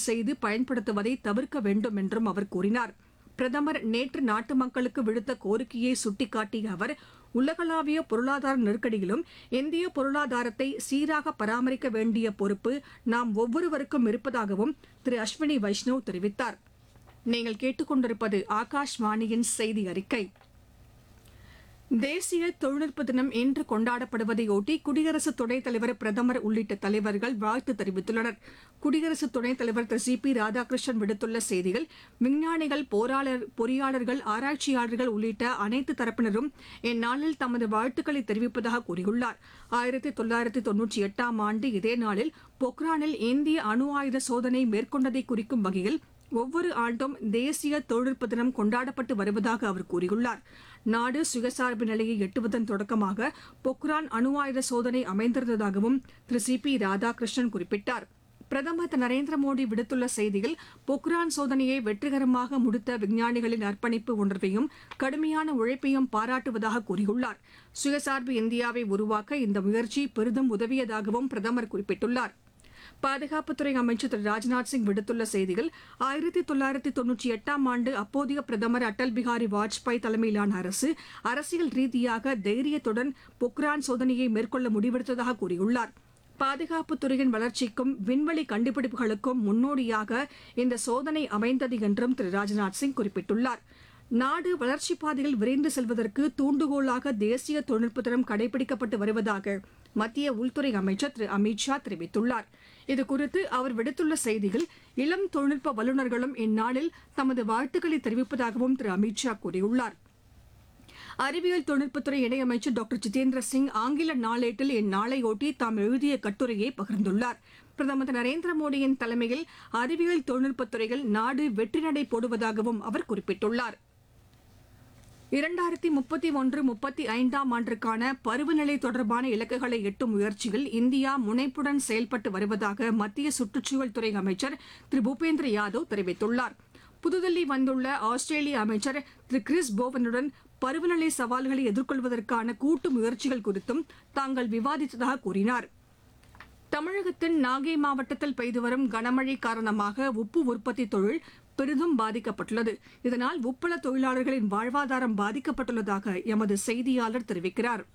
செய்து பயன்படுத்துவதை தவிர்க்க வேண்டும் என்றும் அவர் கூறினார் பிரதமர் நேற்று நாட்டு மக்களுக்கு விடுத்த கோரிக்கையை சுட்டிக்காட்டிய அவர் உலகளாவிய பொருளாதார நெருக்கடியிலும் இந்திய பொருளாதாரத்தை சீராக பராமரிக்க வேண்டிய பொறுப்பு நாம் ஒவ்வொருவருக்கும் இருப்பதாகவும் திரு அஸ்வினி வைஷ்ணவ் தெரிவித்தார் நீங்கள் கேட்டுக்கொண்டிருப்பது ஆகாஷ்வாணியின் செய்தி அறிக்கை தேசிய தொழில்நுட்ப தினம் இன்று கொண்டாடப்படுவதையொட்டி குடியரசு துணைத் தலைவர் பிரதமர் உள்ளிட்ட தலைவர்கள் வாழ்த்து தெரிவித்துள்ளனர் குடியரசு துணைத் தலைவர் திரு சி பி ராதாகிருஷ்ணன் விடுத்துள்ள செய்தியில் விஞ்ஞானிகள் போராளர் பொறியாளர்கள் ஆராய்ச்சியாளர்கள் உள்ளிட்ட அனைத்து தரப்பினரும் இந்நாளில் தமது வாழ்த்துக்களை தெரிவிப்பதாக கூறியுள்ளார் ஆயிரத்தி தொள்ளாயிரத்தி தொன்னூற்றி எட்டாம் ஆண்டு இதே நாளில் பொக்ரானில் இந்திய அணு ஆயுத சோதனை மேற்கொண்டதை குறிக்கும் வகையில் ஒவ்வொரு ஆண்டும் தேசிய தொழில்நுட்ப தினம் கொண்டாடப்பட்டு வருவதாக அவர் கூறியுள்ளார் நாடு சுயசார்பு நிலையை எட்டுவதன் தொடக்கமாக பொக்ரான் அணு ஆயுத சோதனை அமைந்திருந்ததாகவும் திரு சி பி ராதாகிருஷ்ணன் குறிப்பிட்டார் பிரதமர் திரு நரேந்திர மோடி விடுத்துள்ள செய்தியில் பொக்ரான் சோதனையை வெற்றிகரமாக முடித்த விஞ்ஞானிகளின் அர்ப்பணிப்பு உணர்வையும் கடுமையான உழைப்பையும் பாராட்டுவதாக கூறியுள்ளார் சுயசார்பு இந்தியாவை உருவாக்க இந்த முயற்சி பெரிதும் உதவியதாகவும் பிரதமர் குறிப்பிட்டுள்ளார் பாதுகாப்புத்துறை அமைச்சர் திரு ராஜ்நாத் சிங் விடுத்துள்ள செய்தியில் ஆயிரத்தி தொள்ளாயிரத்தி தொன்னூற்றி எட்டாம் ஆண்டு அப்போதைய பிரதமர் அடல் பிகாரி வாஜ்பாய் தலைமையிலான அரசு அரசியல் ரீதியாக தைரியத்துடன் பொக்ரான் சோதனையை மேற்கொள்ள முடிவெடுத்ததாக கூறியுள்ளார் பாதுகாப்புத் துறையின் வளர்ச்சிக்கும் விண்வெளி கண்டுபிடிப்புகளுக்கும் முன்னோடியாக இந்த சோதனை அமைந்தது என்றும் திரு ராஜ்நாத் சிங் குறிப்பிட்டுள்ளார் நாடு வளர்ச்சிப் பாதையில் விரைந்து செல்வதற்கு தூண்டுகோலாக தேசிய தொழில்நுட்ப தினம் கடைபிடிக்கப்பட்டு வருவதாக மத்திய உள்துறை அமைச்சர் திரு அமித் ஷா தெரிவித்துள்ளார் இதுகுறித்து அவர் விடுத்துள்ள செய்தியில் இளம் தொழில்நுட்ப வல்லுநர்களும் இந்நாளில் தமது வாழ்த்துக்களை தெரிவிப்பதாகவும் திரு அமித் ஷா கூறியுள்ளார் அறிவியல் தொழில்நுட்பத்துறை இணையமைச்சர் டாக்டர் ஜிதேந்திர சிங் ஆங்கில நாளேட்டில் இந்நாளையொட்டி தாம் எழுதிய கட்டுரையை பகிர்ந்துள்ளார் பிரதமர் திரு நரேந்திர மோடியின் தலைமையில் அறிவியல் தொழில்நுட்பத்துறையில் நாடு வெற்றி நடை போடுவதாகவும் அவர் குறிப்பிட்டுள்ளார் இரண்டாயிரத்தி முப்பத்தி ஒன்று முப்பத்தி ஐந்தாம் ஆண்டிற்கான பருவநிலை தொடர்பான இலக்குகளை எட்டும் முயற்சியில் இந்தியா முனைப்புடன் செயல்பட்டு வருவதாக மத்திய சுற்றுச்சூழல் துறை அமைச்சர் திரு பூபேந்திர யாதவ் தெரிவித்துள்ளார் புதுதில்லி வந்துள்ள ஆஸ்திரேலிய அமைச்சர் திரு கிறிஸ் போவனுடன் பருவநிலை சவால்களை எதிர்கொள்வதற்கான கூட்டு முயற்சிகள் குறித்தும் தாங்கள் விவாதித்ததாக கூறினார் தமிழகத்தின் நாகை மாவட்டத்தில் பெய்து வரும் கனமழை காரணமாக உப்பு உற்பத்தி தொழில் பெரிதும் பாதிக்கப்பட்டுள்ளது இதனால் உப்பள தொழிலாளர்களின் வாழ்வாதாரம் பாதிக்கப்பட்டுள்ளதாக எமது செய்தியாளர் தெரிவிக்கிறார்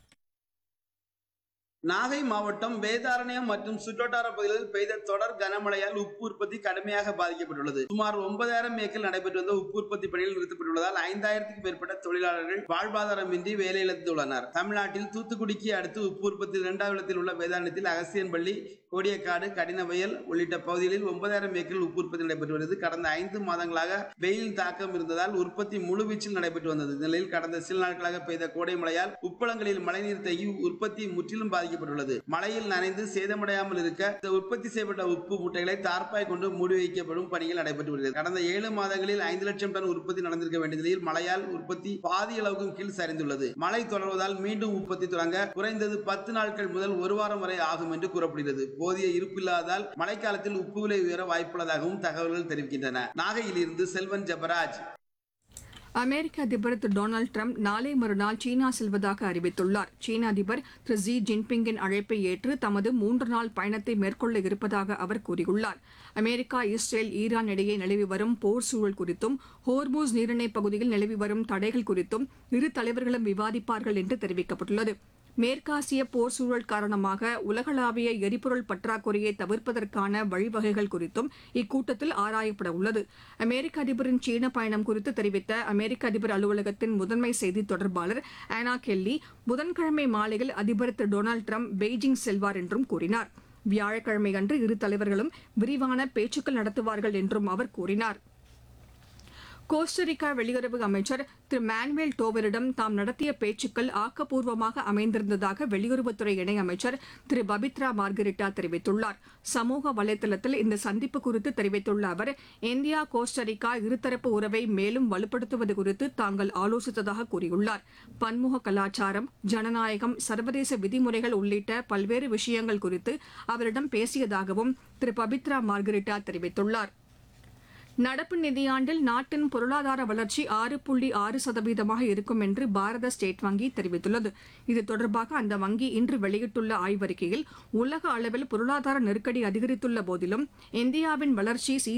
நாகை மாவட்டம் வேதாரண்யம் மற்றும் சுற்றுவட்டார பகுதிகளில் பெய்த தொடர் கனமழையால் உப்பு உற்பத்தி கடுமையாக பாதிக்கப்பட்டுள்ளது சுமார் ஒன்பதாயிரம் ஏக்கர் நடைபெற்று வந்த உப்பு உற்பத்தி பணிகள் நிறுத்தப்பட்டுள்ளதால் ஐந்தாயிரத்துக்கும் மேற்பட்ட தொழிலாளர்கள் வாழ்வாதாரமின்றி வேலை இழந்துள்ளனர் தமிழ்நாட்டில் தூத்துக்குடிக்கு அடுத்து உப்பு உற்பத்தி இரண்டாவது இடத்தில் உள்ள வேதாரண்யத்தில் அகசியன்பள்ளி கோடியக்காடு கடினவயல் உள்ளிட்ட பகுதிகளில் ஒன்பதாயிரம் ஏக்கரில் உப்பு உற்பத்தி நடைபெற்று வருகிறது கடந்த ஐந்து மாதங்களாக வெயில் தாக்கம் இருந்ததால் உற்பத்தி முழுவீச்சில் நடைபெற்று வந்தது இந்த நிலையில் கடந்த சில நாட்களாக பெய்த கோடை மழையால் உப்பளங்களில் மழைநீர் தேங்கி உற்பத்தி முற்றிலும் பாதிக்கப்பட்டுள்ளது மழையில் நனைந்து சேதமடையாமல் இருக்க இந்த உற்பத்தி செய்யப்பட்ட உப்பு மூட்டைகளை தார்ப்பாய் கொண்டு மூடி வைக்கப்படும் பணிகள் நடைபெற்று வருகிறது கடந்த ஏழு மாதங்களில் ஐந்து லட்சம் டன் உற்பத்தி நடந்திருக்க வேண்டிய நிலையில் மழையால் உற்பத்தி பாதி அளவுக்கும் கீழ் சரிந்துள்ளது மழை தொடர்வதால் மீண்டும் உற்பத்தி தொடங்க குறைந்தது பத்து நாட்கள் முதல் ஒரு வாரம் வரை ஆகும் என்று கூறப்படுகிறது போதிய இருப்பில்லாதால் மழைக்காலத்தில் உப்பு விலை உயர வாய்ப்புள்ளதாகவும் தகவல்கள் தெரிவிக்கின்றன நாகையில் இருந்து செல்வன் ஜபராஜ் அமெரிக்க அதிபர் திரு டொனால்டு ட்ரம்ப் நாளை மறுநாள் சீனா செல்வதாக அறிவித்துள்ளார் சீன அதிபர் திரு ஜி ஜின்பிங்கின் அழைப்பை ஏற்று தமது மூன்று நாள் பயணத்தை மேற்கொள்ள இருப்பதாக அவர் கூறியுள்ளார் அமெரிக்கா இஸ்ரேல் ஈரான் இடையே நிலவி வரும் போர் சூழல் குறித்தும் ஹோர்மூஸ் நீரிணை பகுதியில் நிலவி வரும் தடைகள் குறித்தும் இரு தலைவர்களும் விவாதிப்பார்கள் என்று தெரிவிக்கப்பட்டுள்ளது மேற்காசிய போர் சூழல் காரணமாக உலகளாவிய எரிபொருள் பற்றாக்குறையை தவிர்ப்பதற்கான வழிவகைகள் குறித்தும் இக்கூட்டத்தில் ஆராயப்பட உள்ளது அமெரிக்க அதிபரின் சீன பயணம் குறித்து தெரிவித்த அமெரிக்க அதிபர் அலுவலகத்தின் முதன்மை செய்தி தொடர்பாளர் ஆனா கெல்லி புதன்கிழமை மாலையில் அதிபர் திரு டொனால்டு ட்ரம்ப் பெய்ஜிங் செல்வார் என்றும் கூறினார் வியாழக்கிழமை அன்று இரு தலைவர்களும் விரிவான பேச்சுக்கள் நடத்துவார்கள் என்றும் அவர் கூறினார் கோஸ்டரிக்கா வெளியுறவு அமைச்சர் திரு மானுவேல் டோவரிடம் தாம் நடத்திய பேச்சுக்கள் ஆக்கப்பூர்வமாக அமைந்திருந்ததாக வெளியுறவுத்துறை இணையமைச்சர் திரு பபித்ரா மார்கரிட்டா தெரிவித்துள்ளார் சமூக வலைதளத்தில் இந்த சந்திப்பு குறித்து தெரிவித்துள்ள அவர் இந்தியா கோஸ்டரிக்கா இருதரப்பு உறவை மேலும் வலுப்படுத்துவது குறித்து தாங்கள் ஆலோசித்ததாக கூறியுள்ளார் பன்முக கலாச்சாரம் ஜனநாயகம் சர்வதேச விதிமுறைகள் உள்ளிட்ட பல்வேறு விஷயங்கள் குறித்து அவரிடம் பேசியதாகவும் திரு பபித்ரா மார்கரிட்டா தெரிவித்துள்ளார் நடப்பு நிதியாண்டில் நாட்டின் பொருளாதார வளர்ச்சி ஆறு புள்ளி ஆறு சதவீதமாக இருக்கும் என்று பாரத ஸ்டேட் வங்கி தெரிவித்துள்ளது இது தொடர்பாக அந்த வங்கி இன்று வெளியிட்டுள்ள ஆய்வறிக்கையில் உலக அளவில் பொருளாதார நெருக்கடி அதிகரித்துள்ள போதிலும் இந்தியாவின் வளர்ச்சி